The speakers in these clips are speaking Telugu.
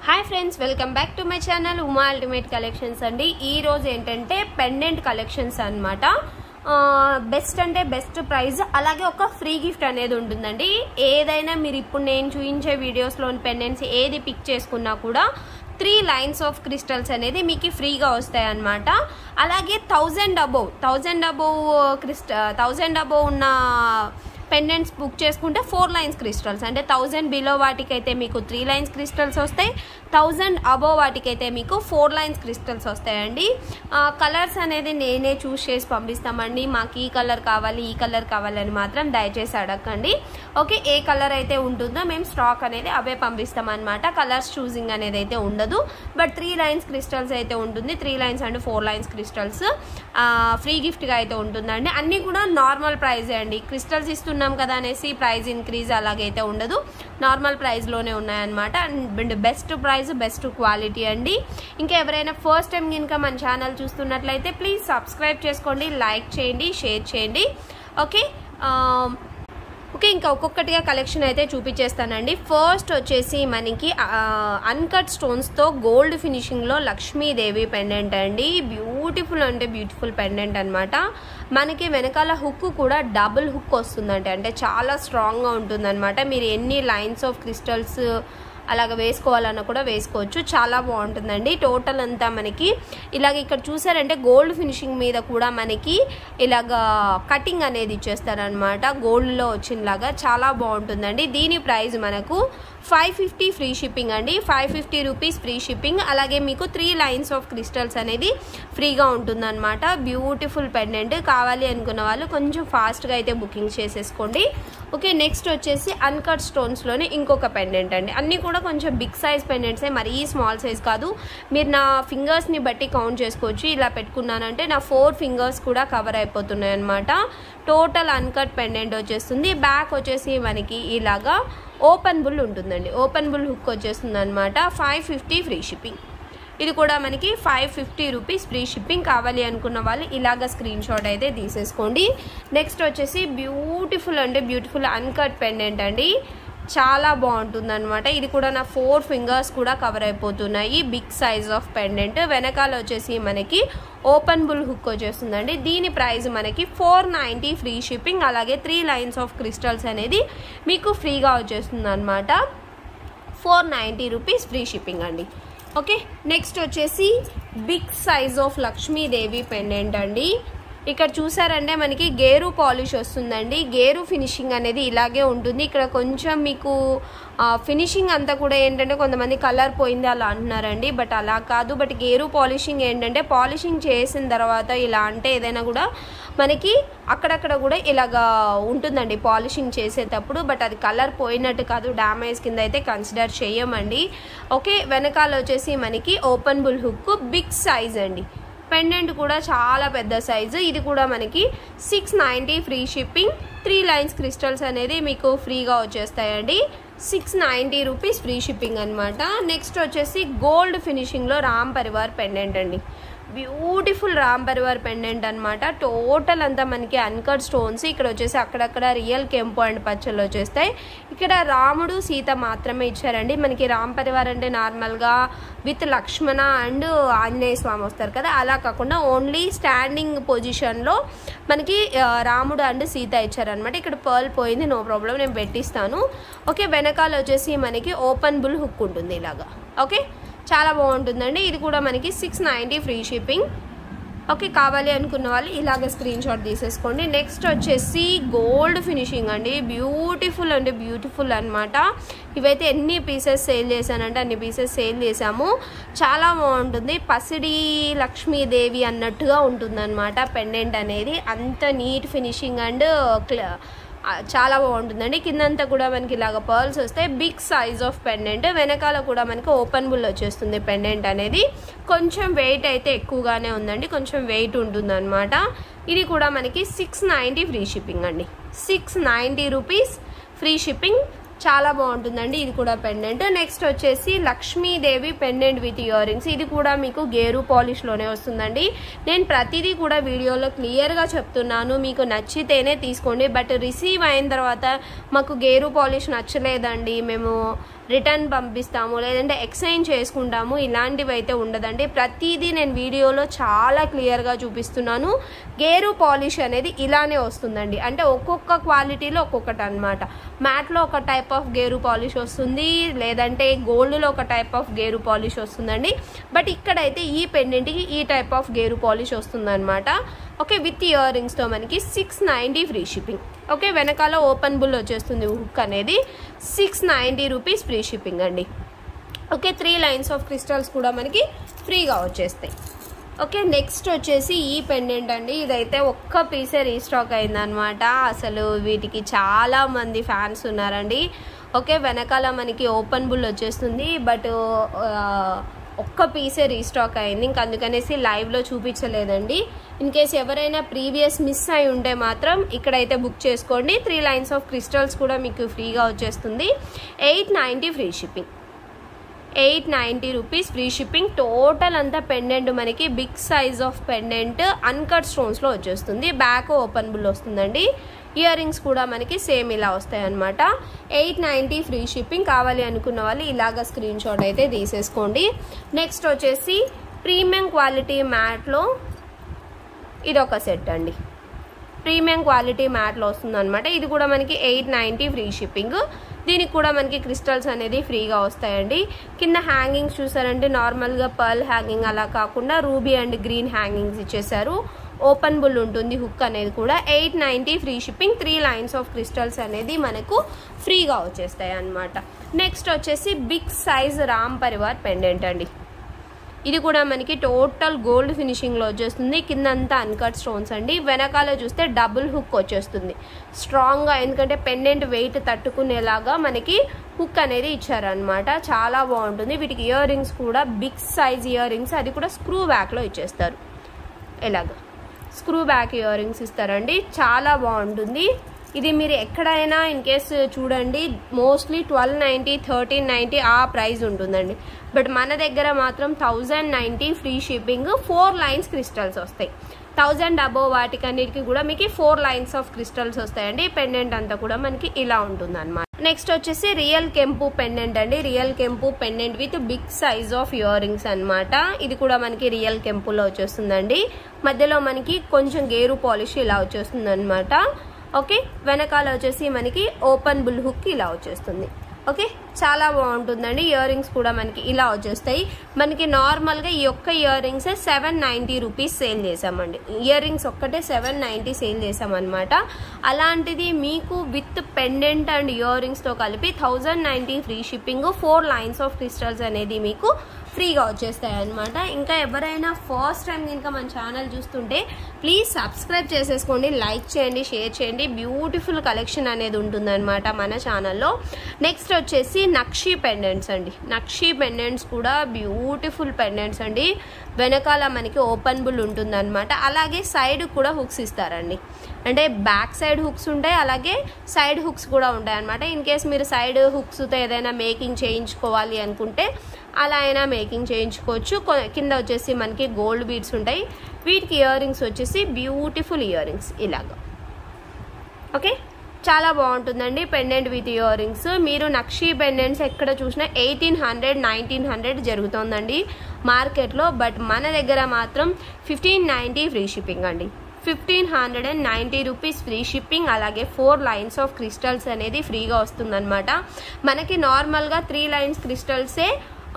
hi friends welcome back to my channel Uma ultimate collections అండి ఈ రోజు ఏంటంటే పెండెంట్ కలెక్షన్స్ అన్నమాట బెస్ట్ అంటే బెస్ట్ ప్రైస్ అలాగే ఒక ఫ్రీ గిఫ్ట్ అనేది ఉంటుందండి ఏదైనా మీరు ఇప్పుడు నేను చూపించే వీడియోస్లోని పెండెంట్స్ ఏది పిక్ చేసుకున్నా కూడా త్రీ లైన్స్ ఆఫ్ క్రిస్టల్స్ అనేది మీకు ఫ్రీగా వస్తాయి అన్నమాట అలాగే థౌజండ్ అబోవ్ థౌజండ్ అబోవ్ క్రిస్ట థౌజండ్ అబోవ్ ఉన్న పెండెంట్స్ బుక్ చేసుకుంటే ఫోర్ లైన్స్ క్రిస్టల్స్ అంటే థౌజండ్ బిలో వాటికైతే మీకు త్రీ లైన్స్ క్రిస్టల్స్ వస్తాయి థౌజండ్ అబోవ్ వాటికైతే మీకు ఫోర్ లైన్స్ క్రిస్టల్స్ వస్తాయండి కలర్స్ అనేది నేనే చూస్ చేసి పంపిస్తామండి మాకు ఈ కలర్ కావాలి ఈ కలర్ కావాలని మాత్రం దయచేసి అడగండి ఓకే ఏ కలర్ అయితే ఉంటుందో మేము స్టాక్ అనేది అవే పంపిస్తాం అనమాట కలర్స్ చూసింగ్ అనేది అయితే ఉండదు బట్ త్రీ లైన్స్ క్రిస్టల్స్ అయితే ఉంటుంది three lines and four lines crystals free గిఫ్ట్గా అయితే ఉంటుందండి అన్నీ కూడా నార్మల్ ప్రైజే అండి క్రిస్టల్స్ ఇస్తున్నాం కదా అనేసి ప్రైస్ ఇంక్రీజ్ అలాగైతే ఉండదు నార్మల్ ప్రైస్లోనే ఉన్నాయన్నమాట and best price best quality అండి ఇంకా ఎవరైనా ఫస్ట్ టైం కనుక మన ఛానల్ చూస్తున్నట్లయితే ప్లీజ్ సబ్స్క్రైబ్ చేసుకోండి లైక్ చేయండి షేర్ చేయండి ఓకే ఓకే ఇంకా ఒక్కొక్కటిగా కలెక్షన్ అయితే చూపించేస్తానండి ఫస్ట్ వచ్చేసి మనకి అన్కట్ స్టోన్స్తో గోల్డ్ ఫినిషింగ్లో లక్ష్మీదేవి పెండెంట్ అండి బ్యూటిఫుల్ అంటే బ్యూటిఫుల్ పెండెంట్ అనమాట మనకి వెనకాల హుక్ కూడా డబుల్ హుక్ వస్తుందంటే అంటే చాలా స్ట్రాంగ్గా ఉంటుందన్నమాట మీరు ఎన్ని లైన్స్ ఆఫ్ క్రిస్టల్స్ అలాగ వేసుకోవాలన్నా కూడా వేసుకోవచ్చు చాలా బాగుంటుందండి టోటల్ అంతా మనకి ఇలాగ ఇక్కడ చూసారంటే గోల్డ్ ఫినిషింగ్ మీద కూడా మనకి ఇలాగ కటింగ్ అనేది ఇచ్చేస్తారనమాట గోల్డ్లో వచ్చినలాగా చాలా బాగుంటుందండి దీని ప్రైస్ మనకు ఫైవ్ ఫిఫ్టీ ఫ్రీ షిప్పింగ్ అండి five fifty rupees free shipping అలాగే మీకు త్రీ లైన్స్ ఆఫ్ క్రిస్టల్స్ అనేది ఫ్రీగా ఉంటుందన్నమాట బ్యూటిఫుల్ పెండెంట్ కావాలి అనుకున్న వాళ్ళు కొంచెం ఫాస్ట్గా అయితే బుకింగ్ చేసేసుకోండి ఓకే నెక్స్ట్ వచ్చేసి అన్కట్ స్టోన్స్లోనే ఇంకొక పెండెంట్ అండి అన్నీ కూడా కొంచెం బిగ్ సైజ్ పెండెంట్సే మరీ స్మాల్ సైజ్ కాదు మీరు నా ఫింగర్స్ని బట్టి కౌంట్ చేసుకోవచ్చు ఇలా పెట్టుకున్నానంటే నా ఫోర్ ఫింగర్స్ కూడా కవర్ అయిపోతున్నాయి అనమాట టోటల్ అన్కట్ పెండెంట్ వచ్చేస్తుంది బ్యాక్ వచ్చేసి మనకి ఇలాగా ఓపెన్ బుల్ ఉంటుందండి ఓపెన్ బుల్ హుక్ వచ్చేస్తుంది అనమాట ఫైవ్ ఫిఫ్టీ ఫ్రీ షిప్పింగ్ ఇది కూడా మనకి five fifty rupees free shipping కావాలి అనుకున్న వాళ్ళు ఇలాగ స్క్రీన్ షాట్ అయితే తీసేసుకోండి నెక్స్ట్ వచ్చేసి బ్యూటిఫుల్ అంటే బ్యూటిఫుల్ అన్కట్ పెండెంట్ అండి చాలా బాగుంటుంది అనమాట ఇది కూడా నా ఫోర్ ఫింగర్స్ కూడా కవర్ అయిపోతున్నాయి బిగ్ సైజ్ ఆఫ్ పెండెంట్ వెనకాల వచ్చేసి మనకి ఓపెన్ బుల్ హుక్ వచ్చేస్తుందండి దీని ప్రైస్ మనకి ఫోర్ నైంటీ ఫ్రీ షిప్పింగ్ అలాగే త్రీ లైన్స్ ఆఫ్ క్రిస్టల్స్ అనేది మీకు ఫ్రీగా వచ్చేస్తుంది అనమాట four ninety rupees free shipping అండి ఓకే నెక్స్ట్ వచ్చేసి big size of Lakshmidevi pendant అండి ఇక్కడ చూసారంటే మనకి గేరు పాలిష్ వస్తుందండి గేరు ఫినిషింగ్ అనేది ఇలాగే ఉంటుంది ఇక్కడ కొంచెం మీకు ఫినిషింగ్ అంతా కూడా ఏంటంటే కొంతమంది కలర్ పోయింది అలా అంటున్నారండి బట్ అలా కాదు బట్ గేరు పాలిషింగ్ ఏంటంటే పాలిషింగ్ చేసిన తర్వాత ఇలా అంటే ఏదైనా కూడా మనకి అక్కడక్కడ కూడా ఇలాగా ఉంటుందండి పాలిషింగ్ చేసేటప్పుడు బట్ అది కలర్ పోయినట్టు కాదు డ్యామేజ్ కింద అయితే కన్సిడర్ చేయమండి ఓకే వెనకాల వచ్చేసి మనకి open bull hook big size అండి పెండెంట్ కూడా చాలా పెద్ద సైజు ఇది కూడా మనకి six ninety free shipping three lines crystals అనేది మీకు ఫ్రీగా వచ్చేస్తాయండి six ninety rupees free shipping అనమాట నెక్స్ట్ వచ్చేసి గోల్డ్ ఫినిషింగ్లో రామ్ పరివార్ పెండెంట్ అండి బ్యూటిఫుల్ రామ్ పరివార్ పెండెంట్ అనమాట టోటల్ అంతా మనకి అన్కట్ స్టోన్స్ ఇక్కడ వచ్చేసి అక్కడక్కడ రియల్ కెంపు అండ్ పచ్చళ్ళు వచ్చేస్తాయి ఇక్కడ రాముడు సీత మాత్రమే ఇచ్చారండి మనకి రామ్ పరివార్ అంటే నార్మల్గా విత్ లక్ష్మణ అండ్ ఆంజనేయ స్వామి వస్తారు కదా అలా కాకుండా ఓన్లీ స్టాండింగ్ పొజిషన్లో మనకి రాముడు అండ్ సీత ఇచ్చారనమాట ఇక్కడ పర్ల్ పోయింది నో ప్రాబ్లం నేను పెట్టిస్తాను ఓకే వెనకాల వచ్చేసి మనకి ఓపెన్ బుల్ హుక్ ఉంటుంది ఇలాగా ఓకే చాలా బాగుంటుందండి ఇది కూడా మనకి six ninety free shipping okay కావాలి అనుకున్న వాళ్ళు ఇలాగ స్క్రీన్ షాట్ తీసేసుకోండి నెక్స్ట్ వచ్చేసి గోల్డ్ ఫినిషింగ్ అండి బ్యూటిఫుల్ అంటే బ్యూటిఫుల్ అనమాట ఇవైతే ఎన్ని పీసెస్ సేల్ చేశానంటే అన్ని పీసెస్ సేల్ చేశాము చాలా బాగుంటుంది పసిడి లక్ష్మీదేవి అన్నట్టుగా ఉంటుందన్నమాట పెండెంట్ అనేది అంత నీట్ ఫినిషింగ్ అండ్ చాలా బాగుంటుందండి కిందంతా కూడా మనకి ఇలాగ పర్ల్స్ వస్తాయి బిగ్ సైజ్ ఆఫ్ పెండెంట్ వెనకాల కూడా మనకి ఓపెన్ బుల్ వచ్చేస్తుంది పెండెంట్ అనేది కొంచెం వెయిట్ అయితే ఎక్కువగానే ఉందండి కొంచెం వెయిట్ ఉంటుంది అనమాట ఇది కూడా మనకి సిక్స్ నైంటీ ఫ్రీ షిప్పింగ్ అండి six ninety rupees free shipping చాలా బాగుంటుందండి ఇది కూడా పెండెంట్ నెక్స్ట్ వచ్చేసి Lakshmidevi pendant with earrings ఇది కూడా మీకు గేరు పాలిష్లోనే వస్తుందండి నేను ప్రతిదీ కూడా వీడియోలో క్లియర్గా చెప్తున్నాను మీకు నచ్చితేనే తీసుకోండి బట్ రిసీవ్ అయిన తర్వాత మాకు గేరు పాలిష్ నచ్చలేదండి మేము రిటర్న్ పంపిస్తాము లేదంటే ఎక్స్చేంజ్ చేసుకుంటాము ఇలాంటివి అయితే ఉండదండి ప్రతిదీ నేను వీడియోలో చాలా క్లియర్గా చూపిస్తున్నాను గేరు పాలిష్ అనేది ఇలానే వస్తుందండి అంటే ఒక్కొక్క క్వాలిటీలో ఒక్కొక్కటి అనమాట మ్యాట్లో ఒక టైప్ ఆఫ్ గేరు పాలిష్ వస్తుంది లేదంటే గోల్డ్లో ఒక టైప్ ఆఫ్ గేరు పాలిష్ వస్తుందండి బట్ ఇక్కడైతే ఈ పెండెంట్కి ఈ టైప్ ఆఫ్ గేరు పాలిష్ వస్తుందన్నమాట ఓకే విత్ ఇయర్ రింగ్స్తో మనకి six ninety free shipping okay వెనకాల ఓపెన్ బుల్ వచ్చేస్తుంది హుక్ అనేది six ninety rupees free shipping అండి okay three lines of crystals కూడా మనకి ఫ్రీగా వచ్చేస్తాయి ఓకే నెక్స్ట్ వచ్చేసి ఈ పెండెంట్ అండి ఇదైతే ఒక్క పీసే రీస్టాక్ అయిందనమాట అసలు వీటికి చాలా మంది ఫ్యాన్స్ ఉన్నారండి ఓకే వెనకాల మనకి ఓపెన్ బుల్ వచ్చేస్తుంది బట్ ఒక్క పీసే రీస్టాక్ అయింది ఇంక అందుకనేసి లైవ్లో చూపించలేదండి ఇన్ కేస్ ఎవరైనా ప్రీవియస్ మిస్ అయి ఉంటే మాత్రం ఇక్కడైతే బుక్ చేసుకోండి త్రీ లైన్స్ ఆఫ్ క్రిస్టల్స్ కూడా మీకు ఫ్రీగా వచ్చేస్తుంది eight ninety free shipping eight ninety rupees free shipping total అంతా పెండెంట్ మనకి big size of pendant uncut స్టోన్స్లో వచ్చేస్తుంది బ్యాక్ ఓపెన్ బుల్ వస్తుందండి ఇయర్ రింగ్స్ కూడా మనకి సేమ్ ఇలా వస్తాయి అనమాట ఎయిట్ నైంటీ ఫ్రీ షిప్పింగ్ కావాలి అనుకున్న వాళ్ళు ఇలాగ స్క్రీన్ షాట్ అయితే తీసేసుకోండి నెక్స్ట్ వచ్చేసి ప్రీమియం క్వాలిటీ మ్యాట్లో ఇది ఒక సెట్ అండి ప్రీమియం క్వాలిటీ మ్యాట్లో వస్తుంది అనమాట ఇది కూడా మనకి ఎయిట్ నైంటీ ఫ్రీ షిప్పింగ్ దీనికి కూడా మనకి క్రిస్టల్స్ అనేది ఫ్రీగా వస్తాయండి కింద హ్యాంగింగ్స్ చూసారంటే నార్మల్గా పర్ల్ హ్యాంగింగ్ అలా కాకుండా రూబీ అండ్ గ్రీన్ హ్యాంగింగ్స్ ఇచ్చేసారు ఓపెన్ బుల్ ఉంటుంది హుక్ అనేది కూడా eight ninety free shipping three lines of crystals అనేది మనకు ఫ్రీగా వచ్చేస్తాయి అనమాట నెక్స్ట్ వచ్చేసి big size Ram Parivar pendant అండి ఇది కూడా మనకి టోటల్ గోల్డ్ ఫినిషింగ్లో వచ్చేస్తుంది కిందంతా అన్కట్ స్టోన్స్ అండి వెనకాల చూస్తే డబుల్ హుక్ వచ్చేస్తుంది స్ట్రాంగ్గా ఎందుకంటే పెండెంట్ వెయిట్ తట్టుకునేలాగా మనకి హుక్ అనేది ఇచ్చారనమాట చాలా బాగుంటుంది వీటికి ఇయర్ రింగ్స్ కూడా బిగ్ సైజ్ ఇయర్ రింగ్స్ అది కూడా స్క్రూ బ్యాక్లో ఇచ్చేస్తారు ఎలాగ స్క్రూ బ్యాక్ ఇయర్ రింగ్స్ ఇస్తారండి చాలా బాగుంటుంది ఇది మీరు ఎక్కడైనా ఇన్ కేస్ చూడండి mostly twelve ninety thirteen ninety ఆ ప్రైస్ ఉంటుందండి బట్ మన దగ్గర మాత్రం thousand ninety free shipping four lines crystals వస్తాయి థౌజండ్ అబోవ్ వాటికన్నిటికి కూడా మీకు ఫోర్ లైన్స్ ఆఫ్ క్రిస్టల్స్ వస్తాయండి పెండెంట్ అంతా కూడా మనకి ఇలా ఉంటుంది అనమాట నెక్స్ట్ వచ్చేసి రియల్ కెంపు పెండెంట్ అండి రియల్ కెంపు pendant with big size of earrings అనమాట ఇది కూడా మనకి రియల్ కెంపులో వచ్చేస్తుందండి మధ్యలో మనకి కొంచెం గేరు పాలిష్ ఇలా వచ్చేస్తుంది అనమాట ఓకే వెనకాల వచ్చేసి మనకి ఓపెన్ బుల్ హుక్ ఇలా వచ్చేస్తుంది ఓకే చాలా బాగుంటుందండి ఇయర్ రింగ్స్ కూడా మనకి ఇలా వచ్చేస్తాయి మనకి నార్మల్గా ఈ ఒక్క earrings seven ninety rupees sale చేసామండి ఇయర్ రింగ్స్ ఒక్కటే సెవెన్ నైంటీ సేల్ చేసామన్నమాట అలాంటిది మీకు విత్ పెండెంట్ అండ్ ఇయర్ రింగ్స్తో కలిపి thousand ninety free shipping four lines of crystals అనేది మీకు ఫ్రీగా వచ్చేస్తాయి అనమాట ఇంకా ఎవరైనా ఫస్ట్ టైం కనుక మన ఛానల్ చూస్తుంటే ప్లీజ్ సబ్స్క్రైబ్ చేసేసుకోండి లైక్ చేయండి షేర్ చేయండి బ్యూటిఫుల్ కలెక్షన్ అనేది ఉంటుందన్నమాట మన ఛానల్లో నెక్స్ట్ వచ్చేసి నక్షీ పెండెంట్స్ అండి నక్షీ పెండెంట్స్ కూడా బ్యూటిఫుల్ పెండెంట్స్ అండి వెనకాల మనకి ఓపెన్ బుల్ ఉంటుందన్నమాట అలాగే సైడ్ కూడా హుక్స్ ఇస్తారండి అంటే బ్యాక్ సైడ్ హుక్స్ ఉంటాయి అలాగే సైడ్ హుక్స్ కూడా ఉంటాయి అనమాట ఇన్ కేస్ మీరు సైడ్ హుక్స్తో ఏదైనా మేకింగ్ చేయించుకోవాలి అనుకుంటే అలా అయినా మేకింగ్ చేయించుకోవచ్చు కింద వచ్చేసి మనకి గోల్డ్ బీడ్స్ ఉంటాయి వీటికి ఇయర్ రింగ్స్ వచ్చేసి బ్యూటిఫుల్ ఇయర్ రింగ్స్ ఇలాగా ఓకే చాలా బాగుంటుందండి పెండెంట్ విత్ ఇయర్ రింగ్స్ మీరు నక్షీ పెండెంట్స్ ఎక్కడ చూసినా ఎయిటీన్ హండ్రెడ్ నైన్టీన్ హండ్రెడ్ జరుగుతుందండి మార్కెట్లో బట్ మన దగ్గర మాత్రం ఫిఫ్టీన్ నైంటీ ఫ్రీ షిప్పింగ్ అండి fifteen hundred and ninety rupees free shipping అలాగే ఫోర్ లైన్స్ ఆఫ్ క్రిస్టల్స్ అనేది ఫ్రీగా వస్తుందన్నమాట మనకి నార్మల్గా త్రీ లైన్స్ క్రిస్టల్సే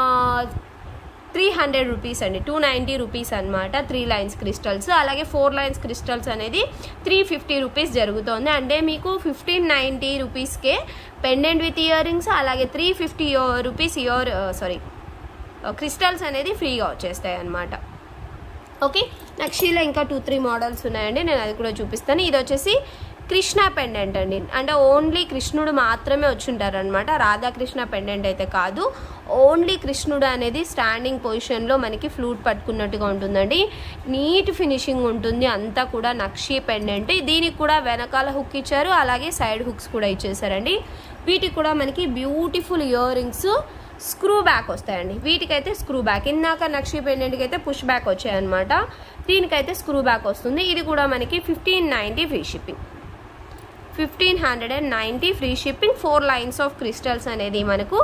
త్రీ హండ్రెడ్ రూపీస్ అండి టూ నైంటీ రూపీస్ అనమాట త్రీ లైన్స్ క్రిస్టల్స్ అలాగే ఫోర్ లైన్స్ క్రిస్టల్స్ అనేది త్రీ ఫిఫ్టీ రూపీస్ జరుగుతుంది అంటే మీకు ఫిఫ్టీన్ నైంటీ రూపీస్కే పెండెంట్ విత్ ఇయర్ రింగ్స్ అలాగే three fifty rupees ear sorry crystals అనేది ఫ్రీగా వచ్చేస్తాయి అనమాట ఓకే నక్షీలో ఇంకా టూ త్రీ మోడల్స్ ఉన్నాయండి నేను అది కూడా చూపిస్తాను ఇది వచ్చేసి కృష్ణ పెండెంట్ అండి అంటే ఓన్లీ కృష్ణుడు మాత్రమే వచ్చుంటారు అనమాట రాధాకృష్ణ పెండెంట్ అయితే కాదు ఓన్లీ కృష్ణుడు అనేది స్టాండింగ్ పొజిషన్లో మనకి ఫ్లూట్ పట్టుకున్నట్టుగా ఉంటుందండి నీట్ ఫినిషింగ్ ఉంటుంది అంతా కూడా నక్షీ పెండెంట్ దీనికి కూడా వెనకాల హుక్ ఇచ్చారు అలాగే సైడ్ హుక్స్ కూడా ఇచ్చేసారండి వీటికి కూడా మనకి beautiful earrings screw back వస్తాయండి వీటికైతే స్క్రూ బ్యాక్ ఇందాక నక్షి పెండెంట్కి అయితే పుష్ బ్యాక్ వచ్చాయన్నమాట దీనికైతే స్క్రూ బ్యాక్ వస్తుంది ఇది కూడా మనకి fifteen ninety free shipping fifteen hundred and ninety free shipping four lines of crystals అనేది మనకు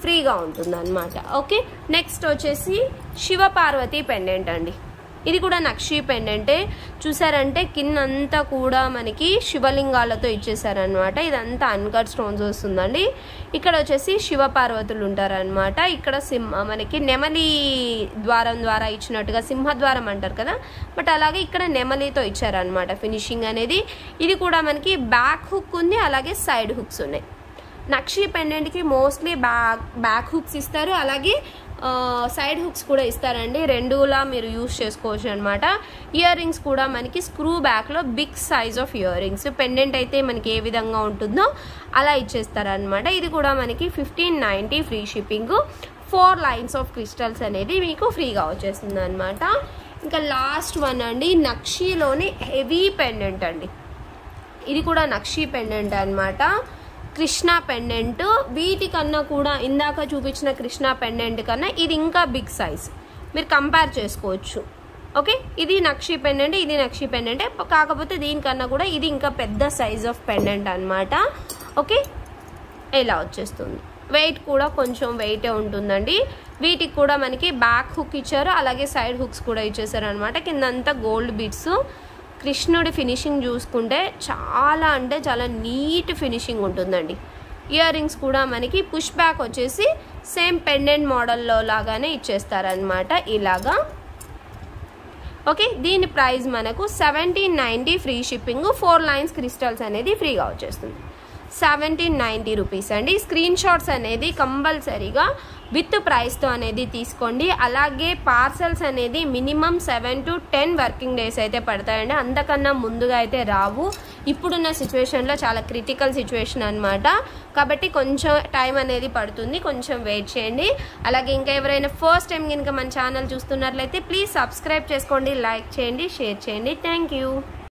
ఫ్రీగా ఉంటుంది అనమాట ఓకే నెక్స్ట్ వచ్చేసి శివపార్వతి పెండెంట్ అండి ఇది కూడా నక్షి పెండెంటే చూసారంటే కింద అంతా కూడా మనకి శివలింగాలతో ఇచ్చేసారనమాట ఇదంతా అన్కట్ స్టోన్స్ వస్తుందండి ఇక్కడ వచ్చేసి శివపార్వతులు ఉంటారనమాట ఇక్కడ సింహ మనకి నెమలి ద్వారం ద్వారా ఇచ్చినట్టుగా సింహద్వారం అంటారు కదా బట్ అలాగే ఇక్కడ నెమలితో ఇచ్చారనమాట ఫినిషింగ్ అనేది ఇది కూడా మనకి బ్యాక్ హుక్ ఉంది అలాగే సైడ్ హుక్స్ ఉన్నాయి నక్షి పెండెంట్కి మోస్ట్లీ బ్యాక్ బ్యాక్ హుక్స్ ఇస్తారు అలాగే సైడ్ హుక్స్ కూడా ఇస్తారండి రెండులా మీరు యూస్ చేసుకోవచ్చు అనమాట ఇయర్ రింగ్స్ కూడా మనకి స్క్రూ బ్యాక్లో big size of earrings pendant అయితే మనకి ఏ విధంగా ఉంటుందో అలా ఇచ్చేస్తారనమాట ఇది కూడా మనకి fifteen ninety free shipping four lines of crystals అనేది మీకు ఫ్రీగా వచ్చేస్తుంది అనమాట ఇంకా లాస్ట్ వన్ అండి నక్షిలోని హెవీ పెండెంట్ అండి ఇది కూడా నక్షి పెండెంట్ అనమాట కృష్ణ పెండెంట్ వీటికన్నా కూడా ఇందాక చూపించిన కృష్ణ పెండెంట్ కన్నా ఇది ఇంకా బిగ్ సైజ్ మీరు కంపేర్ చేసుకోవచ్చు ఓకే ఇది నక్షి పెండెంట్ ఇది నక్షి పెండెంట్ కాకపోతే దీనికన్నా కూడా ఇది ఇంకా పెద్ద సైజ్ ఆఫ్ పెండెంట్ అనమాట ఓకే ఇలా వచ్చేస్తుంది వెయిట్ కూడా కొంచెం వెయిటే ఉంటుందండి వీటికి కూడా మనకి బ్యాక్ హుక్ ఇచ్చారు అలాగే సైడ్ హుక్స్ కూడా ఇచ్చేసారు అనమాట కిందంతా గోల్డ్ బీట్స్ కృష్ణుడి ఫినిషింగ్ చూసుకుంటే చాలా అంటే చాలా నీట్ ఫినిషింగ్ ఉంటుందండి ఇయర్ రింగ్స్ కూడా మనకి పుష్ బ్యాక్ వచ్చేసి సేమ్ పెండెంట్ మోడల్లో లాగానే ఇచ్చేస్తారనమాట ఇలాగా ఓకే దీని ప్రైస్ మనకు seventeen ninety free shipping four lines crystals అనేది ఫ్రీగా వచ్చేస్తుంది సెవెంటీన్ నైంటీ రూపీస్ అండి స్క్రీన్ షాట్స్ అనేది కంపల్సరీగా విత్ ప్రైస్తో అనేది తీసుకోండి అలాగే పార్సల్స్ అనేది minimum seven to ten working days అయితే పడతాయండి అంతకన్నా ముందుగా అయితే రావు ఇప్పుడున్న సిచ్యువేషన్లో చాలా క్రిటికల్ సిచ్యువేషన్ అనమాట కాబట్టి కొంచెం టైం అనేది పడుతుంది కొంచెం వెయిట్ చేయండి అలాగే ఇంకా ఎవరైనా ఫస్ట్ టైం కనుక మన ఛానల్ చూస్తున్నట్లయితే ప్లీజ్ సబ్స్క్రైబ్ చేసుకోండి లైక్ చేయండి షేర్ చేయండి థ్యాంక్ యూ